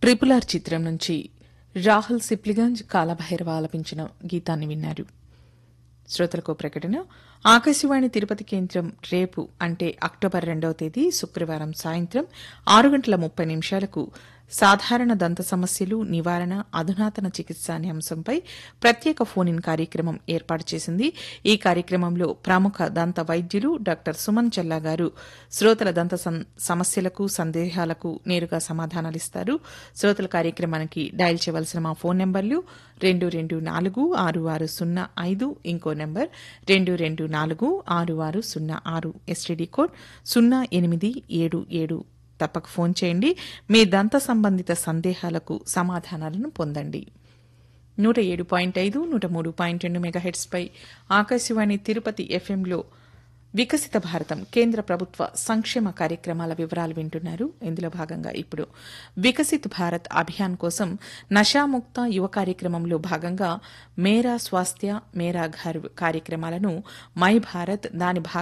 triple R చిత్రం నుంచి రాహుల్ సిప్లిగంజ్ కాలభైరవ ఆలపించిన గీతాన్ని విన్నారు శ్రోతలకు ప్రకటన ఆకాశవాణి తిరుపతి కేంద్రం రేపు అంటే అక్టోబర్ రెండవ తేదీ శుక్రవారం సాయంత్రం ఆరు గంటల ముప్పై నిమిషాలకు సాధారణ దంత సమస్యలు నివారణ అధునాతన చికిత్స అనే అంశంపై ప్రత్యేక ఫోన్ ఇన్ కార్యక్రమం ఏర్పాటు చేసింది ఈ కార్యక్రమంలో ప్రముఖ దంత వైద్యులు డాక్టర్ సుమన్ చల్లా గారు శ్రోతల దంత సం- సమస్యలకు సందేహాలకు నేరుగా సమాధానాలిస్తారు శ్రోతల కార్యక్రమానికి డయల్ చేయవలసిన మా ఫోన్ నెంబర్లు రెండు రెండు నాలుగు ఆరు ఆరు సున్నా ఐదు ఇంకో నెంబర్ రెండు రెండు నాలుగు ఆరు ఆరు సున్నా ఆరు ఎస్టీడీ కోడ్ సున్నా ఎనిమిది ఏడు ఏడు తప్పక ఫోన్ చేయండి మీ దంత సంబంధిత సందేహాలకు సమాధానాలను పొందండి నూట ఏడు పాయింట్ ఐదు నూట మూడు పాయింట్ రెండు మెగాహెట్స్పై ఆకాశవాణి తిరుపతి ఎఫ్ఎంలో వికసిత భారతం కేంద్ర ప్రభుత్వ సంక్షేమ కార్యక్రమాల వివరాలు వింటున్నారు ఇందులో భాగంగా ఇప్పుడు వికసిత్ భారత్ అభియాన్ కోసం నషాముక్త యువ కార్యక్రమంలో భాగంగా మేరా స్వాస్థ్య మేరా ఘర్ కార్యక్రమాలను మై భారత్ దాని భాగ